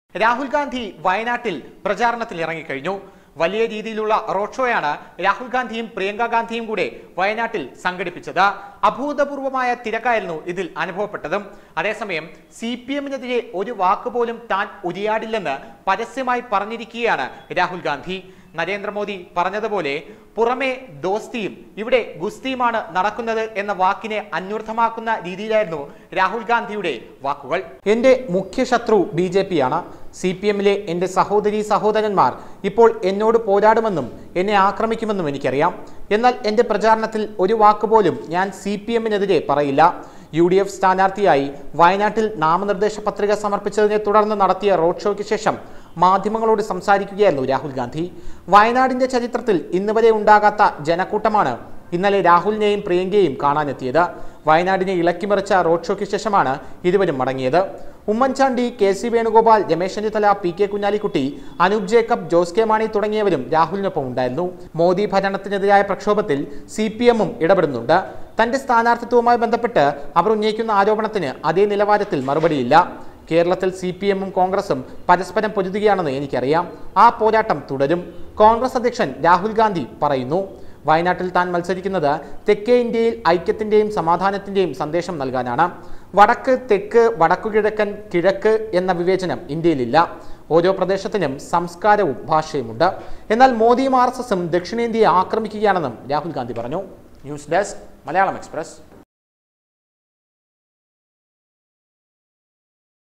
രാഹുൽ ഗാന്ധി വയനാട്ടിൽ പ്രചാരണത്തിൽ ഇറങ്ങിക്കഴിഞ്ഞു വലിയ രീതിയിലുള്ള റോഡ് ഷോയാണ് രാഹുൽ ഗാന്ധിയും പ്രിയങ്ക ഗാന്ധിയും കൂടെ വയനാട്ടിൽ സംഘടിപ്പിച്ചത് അഭൂതപൂർവമായ തിരക്കായിരുന്നു ഇതിൽ അനുഭവപ്പെട്ടതും അതേസമയം സി പി എമ്മിനെതിരെ ഒരു വാക്ക് പോലും താൻ ഉരിയാടില്ലെന്ന് പരസ്യമായി പറഞ്ഞിരിക്കുകയാണ് രാഹുൽ ഗാന്ധി നരേന്ദ്രമോദി പറഞ്ഞതുപോലെ പുറമെ ദോസ്തിയും ഇവിടെ ഗുസ്തിയുമാണ് നടക്കുന്നത് എന്ന വാക്കിനെ അന്വർത്ഥമാക്കുന്ന രീതിയിലായിരുന്നു രാഹുൽ ഗാന്ധിയുടെ വാക്കുകൾ എന്റെ മുഖ്യ ശത്രു ബി ജെ പി ആണ് സി പി എമ്മിലെ എന്റെ സഹോദരി സഹോദരന്മാർ ഇപ്പോൾ എന്നോട് പോരാടുമെന്നും എന്നെ ആക്രമിക്കുമെന്നും എനിക്കറിയാം എന്നാൽ എന്റെ പ്രചാരണത്തിൽ ഒരു വാക്ക് പോലും ഞാൻ സി പി എമ്മിനെതിരെ പറയില്ല യു ഡി എഫ് സ്ഥാനാർത്ഥിയായി വയനാട്ടിൽ നാമനിർദ്ദേശ പത്രിക സമർപ്പിച്ചതിനെ തുടർന്ന് നടത്തിയ റോഡ് ഷോയ്ക്ക് ശേഷം മാധ്യമങ്ങളോട് സംസാരിക്കുകയായിരുന്നു രാഹുൽ ഗാന്ധി വയനാടിന്റെ ചരിത്രത്തിൽ ഇന്ന് വരെ ഉണ്ടാകാത്ത ജനക്കൂട്ടമാണ് ഇന്നലെ രാഹുലിനെയും പ്രിയങ്കയെയും കാണാനെത്തിയത് വയനാടിനെ ഇളക്കിമറിച്ച റോഡ് ഷോയ്ക്ക് ശേഷമാണ് ഇരുവരും മടങ്ങിയത് Oommen Chandy K C Venugopal Ramesh Chennithala P K Kunhalikutty Anoop Jacob Jose K Mani തുടങ്ങിയവരും രാഹുലിനൊപ്പം ഉണ്ടായിരുന്നു മോദി ഭരണത്തിനെതിരായ പ്രക്ഷോഭത്തിൽ സി പി എമ്മും ഇടപെടുന്നുണ്ട് തന്റെ സ്ഥാനാർത്ഥിത്വവുമായി ബന്ധപ്പെട്ട് അവർ ഉന്നയിക്കുന്ന ആരോപണത്തിന് അതേ നിലവാരത്തിൽ മറുപടിയില്ല കേരളത്തിൽ സി പി എമ്മും കോൺഗ്രസും പരസ്പരം പൊരുതുകയാണെന്ന് എനിക്കറിയാം ആ പോരാട്ടം തുടരും കോൺഗ്രസ് അധ്യക്ഷൻ രാഹുൽ ഗാന്ധി പറയുന്നു വയനാട്ടിൽ താൻ മത്സരിക്കുന്നത് തെക്കേ ഇന്ത്യയിൽ ഐക്യത്തിന്റെയും സമാധാനത്തിന്റെയും സന്ദേശം നൽകാനാണ് വടക്ക് തെക്ക് വടക്കുകിഴക്കൻ കിഴക്ക് എന്ന വിവേചനം ഇന്ത്യയിലില്ല ഓരോ പ്രദേശത്തിനും സംസ്കാരവും ഭാഷയുമുണ്ട് എന്നാൽ മോദിയും ആർ എസ് എസും ദക്ഷിണേന്ത്യയെ ആക്രമിക്കുകയാണെന്നും രാഹുൽ ഗാന്ധി പറഞ്ഞു ന്യൂസ് ഡെസ്ക് മലയാളം എക്സ്പ്രസ്